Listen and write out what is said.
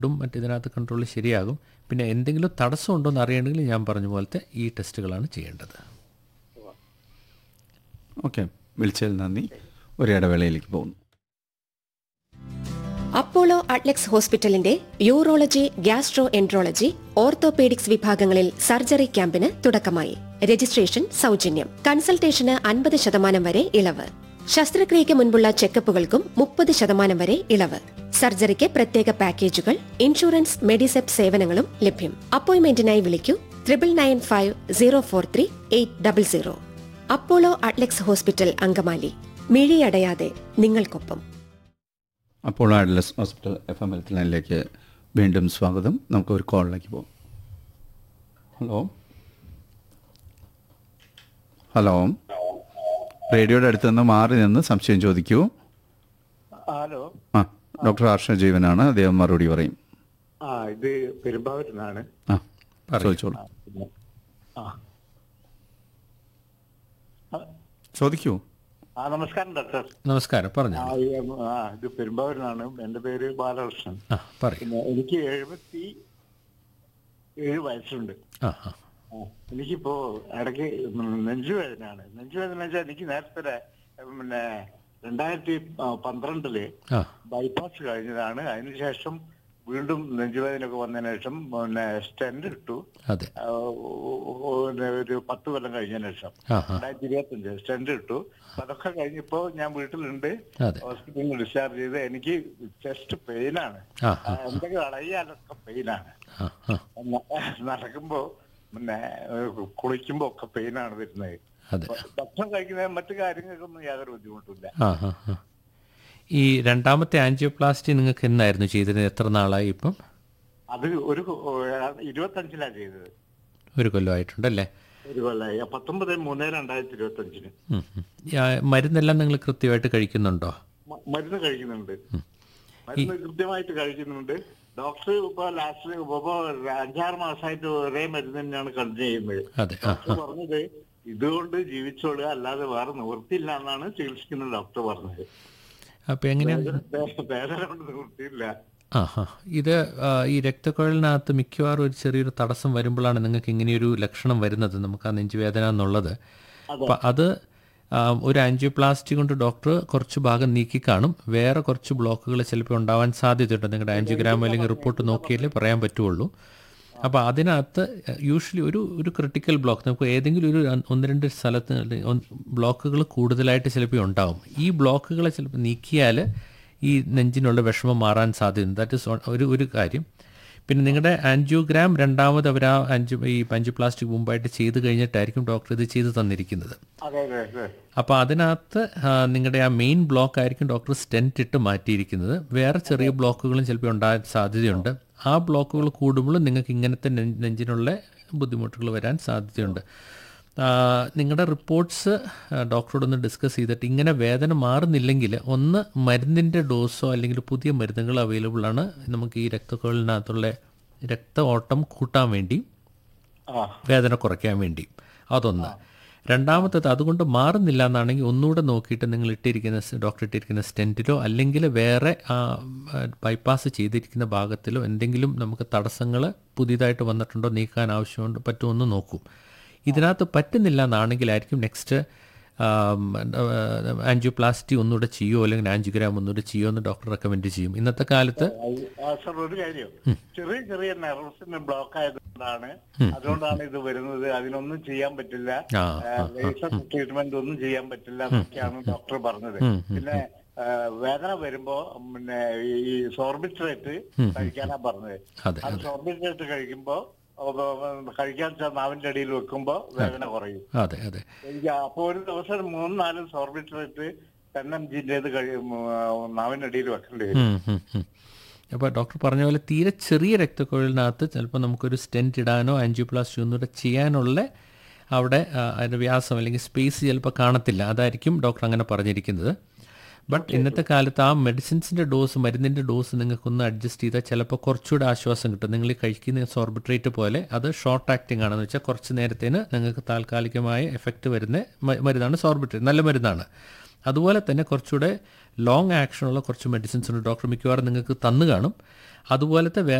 ും മറ്റിതിനകത്ത് കൺട്രോൾ ശരിയാകും പിന്നെ എന്തെങ്കിലും തടസ്സം ഉണ്ടോ എന്ന് അറിയണമെങ്കിൽ ഞാൻ പറഞ്ഞ പോലത്തെ ഈ ടെസ്റ്റുകളാണ് ചെയ്യേണ്ടത് ഓക്കെ വിളിച്ചതിൽ നന്ദി ഒരു ഇടവേളയിലേക്ക് പോകുന്നു അപ്പോളോ അട്ലക്സ് ഹോസ്പിറ്റലിന്റെ യൂറോളജി ഗ്യാസ്ട്രോ എൻട്രോളജി ഓർത്തോപീഡിക്സ് വിഭാഗങ്ങളിൽ സർജറി ക്യാമ്പിന് തുടക്കമായി രജിസ്ട്രേഷൻ സൗജന്യം കൺസൾട്ടേഷന് അൻപത് ശതമാനം വരെ ഇളവ് ശസ്ത്രക്രിയയ്ക്ക് മുൻപുള്ള ചെക്കപ്പുകൾക്കും മുപ്പത് ശതമാനം വരെ ഇളവ് സർജറിക്ക് പ്രത്യേക പാക്കേജുകൾ ഇൻഷുറൻസ് മെഡിസെപ് സേവനങ്ങളും ലഭ്യം അപ്പോയിന്റ്മെന്റിനായി വിളിക്കൂ triple nine five zero four three eight double zero Apollo Adlux hospital Angamaly മിഴിയടയാതെ നിങ്ങൾക്കൊപ്പം Apollo Adlux hospital F M health ലൈനിലേക്ക് വീണ്ടും സ്വാഗതം നമുക്ക് ഒരു കോളിലേക്ക് പോകാം ഹലോ ഹലോ റേഡിയോയുടെ അടുത്ത് നിന്ന് മാറി നിന്ന് സംശയം ചോദിക്കൂ ഹലോ ആ ഡോക്ടർ ഹർഷ ജീവനാണ് അദ്ദേഹം മറുപടി പറയും ആ ഇത് പെരുമ്പാവൂരിൽ നിന്നാണ് ആ ചോദിച്ചോളൂ ആ ചോദിക്കൂ ആ നമസ്കാരം ഡോക്ടർ നമസ്കാരം പറഞ്ഞു ആ ഈ, ആ ഇത് പെരുമ്പാവൂരിൽ നിന്നാണ് എന്റെ പേര് ബാലകൃഷ്ണൻ ആ പറയും പിന്നെ എനിക്ക് എഴുപത്തി ഏഴ് വയസ്സുണ്ട് ആ ആ ആ, എനിക്കിപ്പോ ഇടയ്ക്ക് നെഞ്ചുവേദനയാണ് നെഞ്ചുവേദന വെച്ചാൽ എനിക്ക് നേരത്തെ പിന്നെ രണ്ടായിരത്തി പന്ത്രണ്ടില് ആ ബൈപ്പാസ് കഴിഞ്ഞതാണ് അതിനുശേഷം വീണ്ടും നെഞ്ചുവേദനയൊക്കെ വന്നതിന് ശേഷം പിന്നെ സ്റ്റെന്റ് ഇട്ടു അതെ ആ, ഓ- ഓ- പിന്നെ ഒരു പത്ത് കൊല്ലം കഴിഞ്ഞതിന് ശേഷം ആ ആ രണ്ടായിരത്തി ഇരുപത്തഞ്ച് സ്റ്റെന്റ് ഇട്ടു അതൊക്കെ കഴിഞ്ഞപ്പോ ഞാൻ വീട്ടിലുണ്ട് അതെ ഹോസ്പിറ്റലിൽ നിന്ന് ഡിസ്ചാർജ് ചെയ്ത് എനിക്ക് ചെസ്റ്റ് പെയിനാണ് ആ ആ എന്തൊക്കെ അളയാലൊക്കെ പെയിനാണ് ആ ആ നടക്കുമ്പോ പിന്നെ ഏഹ്, കുളിക്കുമ്പോ ഒക്കെ പെയിനാണ് വരുന്നത് അതെ ഭക്ഷണം കഴിക്കുന്ന മറ്റു കാര്യങ്ങൾക്കൊന്നും യാതൊരു ബുദ്ധിമുട്ടില്ല ആ ആ ആ ഈ രണ്ടാമത്തെ ആൻജിയോപ്ലാസ്റ്റി നിങ്ങൾക്ക് എന്നായിരുന്നു ചെയ്തിരുന്നത് എത്ര നാളായി ഇപ്പം അത് ഒരു ഇരുപത്തഞ്ചിലാ ചെയ്തത് ഒരു കൊല്ലമായിട്ടുണ്ടല്ലേ ഒരു കൊല്ലായി പത്തൊമ്പത് മൂന്ന് രണ്ടായിരത്തി ഇരുപത്തി അഞ്ചിന് ഉം, ഉം. ആ, മരുന്നെല്ലാം നിങ്ങൾ കൃത്യമായിട്ട് കഴിക്കുന്നുണ്ടോ മ- മരുന്ന് കഴിക്കുന്നുണ്ട് മരുന്ന് കൃത്യമായിട്ട് കഴിക്കുന്നുണ്ട് ഡോക്ടർ ഇപ്പൊ ലാസ്റ്റ് ഇപ്പൊ അഞ്ചാറ് മാസമായിട്ട് ഒരേ മരുന്ന് തന്നെയാണ് കണ്ടിന്യൂ ചെയ്യുന്നത് അതെ ആ ഡോക്ടർ പറഞ്ഞത് ഇതുകൊണ്ട് ജീവിച്ചോളുക അല്ലാതെ വേറെ നിവൃത്തിയില്ല എന്നാണ് ചികിത്സിക്കുന്ന ഡോക്ടർ പറഞ്ഞത് അപ്പോൾ എങ്ങനെയാണ് വേദന- വേദന കൊണ്ട് നിവൃത്തിയില്ല ആ ഹാ ഇത് ആ, ഈ രക്തക്കുഴലിനകത്ത് മിക്കവാറും ഒരു ചെറിയൊരു തടസ്സം വരുമ്പോഴാണ് നിങ്ങൾക്ക് ഇങ്ങനെയൊരു ലക്ഷണം വരുന്നത് നമുക്ക് ആ നെഞ്ചുവേദന എന്നുള്ളത് അപ്പം അത് ആ, ഒരു ആൻജിയോപ്ലാസ്റ്റി കൊണ്ട് ഡോക്ടർ കുറച്ച് ഭാഗം നീക്കി കാണും വേറെ കുറച്ച് ബ്ലോക്കുകൾ ചിലപ്പോൾ ഉണ്ടാവാൻ സാധ്യതയുണ്ട് നിങ്ങളുടെ ആൻജിയോഗ്രാം അല്ലെങ്കിൽ റിപ്പോർട്ട് നോക്കിയാലേ പറയാൻ പറ്റുള്ളൂ അപ്പോൾ അതിനകത്ത് യൂഷ്വലി ഒരു ഒരു ക്രിട്ടിക്കൽ ബ്ലോക്ക് നമുക്ക് ഏതെങ്കിലും ഒരു ഒന്ന് രണ്ട് സ്ഥലത്ത് ബ്ലോക്കുകൾ കൂടുതലായിട്ട് ചിലപ്പോൾ ഉണ്ടാവും ഈ ബ്ലോക്കുകളെ ചിലപ്പോൾ നീക്കിയാൽ ഈ നെഞ്ചിനുള്ള വിഷമം മാറാൻ സാധ്യതയുണ്ട് ദാറ്റ് ഇസ് ഒരു ഒരു കാര്യം പിന്നെ നിങ്ങളുടെ ആൻജിയോഗ്രാം രണ്ടാമത് അവർ ആ ആൻജി ഈ പഞ്ചുപ്ലാസ്റ്റിക് മുമ്പായിട്ട് ചെയ്ത് കഴിഞ്ഞിട്ടായിരിക്കും ഡോക്ടർ ഇത് ചെയ്ത് തന്നിരിക്കുന്നത് അതെ അതെ അതെ അപ്പോൾ അതിനകത്ത് ആ, നിങ്ങളുടെ ആ മെയിൻ ബ്ലോക്ക് ആയിരിക്കും ഡോക്ടർ സ്റ്റെൻറ്റ് ഇട്ട് മാറ്റിയിരിക്കുന്നത് വേറെ ചെറിയ ബ്ലോക്കുകളും ചിലപ്പോൾ ഉണ്ടാകാൻ സാധ്യതയുണ്ട് ആ ബ്ലോക്കുകൾ കൂടുമ്പോൾ നിങ്ങൾക്ക് ഇങ്ങനത്തെ നെ- നെഞ്ചിനുള്ള ബുദ്ധിമുട്ടുകൾ വരാൻ സാധ്യതയുണ്ട് ആ, നിങ്ങളുടെ റിപ്പോർട്ട്സ് ഡോക്ടറോടൊന്ന് ഡിസ്കസ് ചെയ്തിട്ട് ഇങ്ങനെ വേദന മാറുന്നില്ലെങ്കിൽ ഒന്ന് മരുന്നിൻ്റെ ഡോസോ അല്ലെങ്കിൽ പുതിയ മരുന്നുകൾ അവൈലബിൾ ആണ് നമുക്ക് ഈ രക്തക്കുഴലിനകത്തുള്ള രക്ത ഓട്ടം കൂട്ടാൻ വേണ്ടി ആ വേദന കുറയ്ക്കാൻ വേണ്ടി അതൊന്ന് രണ്ടാമത്തത് അതുകൊണ്ട് മാറുന്നില്ല എന്നാണെങ്കിൽ ഒന്നുകൂടെ നോക്കിയിട്ട് നിങ്ങൾ ഇട്ടിരിക്കുന്ന സ് ഡോക്ടർ ഇട്ടിരിക്കുന്ന സ്റ്റെൻറ്റിലോ അല്ലെങ്കിൽ വേറെ ആ, ആ, ബൈപ്പാസ് ചെയ്തിരിക്കുന്ന ഭാഗത്തിലോ എന്തെങ്കിലും നമുക്ക് തടസ്സങ്ങൾ പുതിയതായിട്ട് വന്നിട്ടുണ്ടോ നീക്കാൻ ആവശ്യമുണ്ട് പറ്റുമോ എന്ന് നോക്കും ഇതിനകത്ത് പറ്റുന്നില്ല എന്നാണെങ്കിലായിരിക്കും നെക്സ്റ്റ് ആൻജിയോപ്ലാസ്റ്റി ഒന്നുകൂടെ ചെയ്യോ അല്ലെങ്കിൽ ആൻജിയോഗ്രാം ഒന്നുകൂടെ ചെയ്യോ എന്ന് ഡോക്ടർ റെക്കമെൻഡ് ചെയ്യും ഇന്നത്തെ കാലത്ത് ആ, സർ ഒരു കാര്യം ചെറിയ ചെറിയ നെർവ്സിന് ബ്ലോക്ക് ആയതുകൊണ്ടാണ് അതുകൊണ്ടാണ് ഇത് വരുന്നത് അതിനൊന്നും ചെയ്യാൻ പറ്റില്ല ആ, ലേസർ ട്രീറ്റ്മെന്റ് ഒന്നും ചെയ്യാൻ പറ്റില്ല എന്നൊക്കെയാണ് ഡോക്ടർ പറഞ്ഞത് പിന്നെ ആ, വേദന വരുമ്പോ പിന്നെ ഈ സോർബിട്രേറ്റ് കഴിക്കാനാ പറഞ്ഞത് അതെ അത് സോർബിട്രേറ്റ് കഴിക്കുമ്പോ ഓ, ഓ, കഴിക്കാൻ ചെ- നാവിന്റെ അടിയിൽ വെക്കുമ്പോ വേദന കുറയും അതെ അതെ എനിക്ക് അപ്പൊ ഒരു ദിവസം മൂന്ന് നാല് സോർബിട്രേറ്റ് ടെൻ എം ജിന്റേത് കഴിയും നാവിന്റെ അടിയിൽ വെക്കേണ്ടി വരും അപ്പോൾ ഡോക്ടർ പറഞ്ഞ പോലെ തീരെ ചെറിയ രക്തക്കുഴലിനകത്ത് ചിലപ്പോൾ നമുക്കൊരു സ്റ്റെൻറ്റ് ഇടാനോ ആൻജിയോപ്ലാസ്റ്റി ഒന്നുകൂടെ ചെയ്യാനുള്ള അവിടെ ആ, അതിൻ്റെ വ്യാസം അല്ലെങ്കിൽ സ്പേസ് ചിലപ്പോൾ കാണത്തില്ല അതായിരിക്കും ഡോക്ടർ അങ്ങനെ പറഞ്ഞിരിക്കുന്നത് ബട്ട് ഇന്നത്തെ കാലത്ത് ആ മെഡിസിൻസിൻ്റെ ഡോസ് മരുന്നിൻ്റെ ഡോസ് നിങ്ങൾക്കൊന്ന് അഡ്ജസ്റ്റ് ചെയ്താൽ ചിലപ്പോൾ കുറച്ചുകൂടെ ആശ്വാസം കിട്ടും നിങ്ങൾ ഈ കഴിക്കുന്ന സോർബിട്രേറ്റ് പോലെ അത് ഷോർട്ട് ആക്ടിംഗ് ആണെന്ന് വെച്ചാൽ കുറച്ച് നേരത്തേന് നിങ്ങൾക്ക് താൽക്കാലികമായ എഫക്റ്റ് വരുന്ന മ- മരുന്നാണ് സോർബിട്രേറ്റ് നല്ല മരുന്നാണ് അതുപോലെ തന്നെ കുറച്ചുകൂടെ ലോങ് ആക്ഷനുള്ള കുറച്ച് മെഡിസിൻസ് ഉണ്ട് ഡോക്ടർ മിക്കവാറും നിങ്ങൾക്ക് തന്നു കാണും അതുപോലത്തെ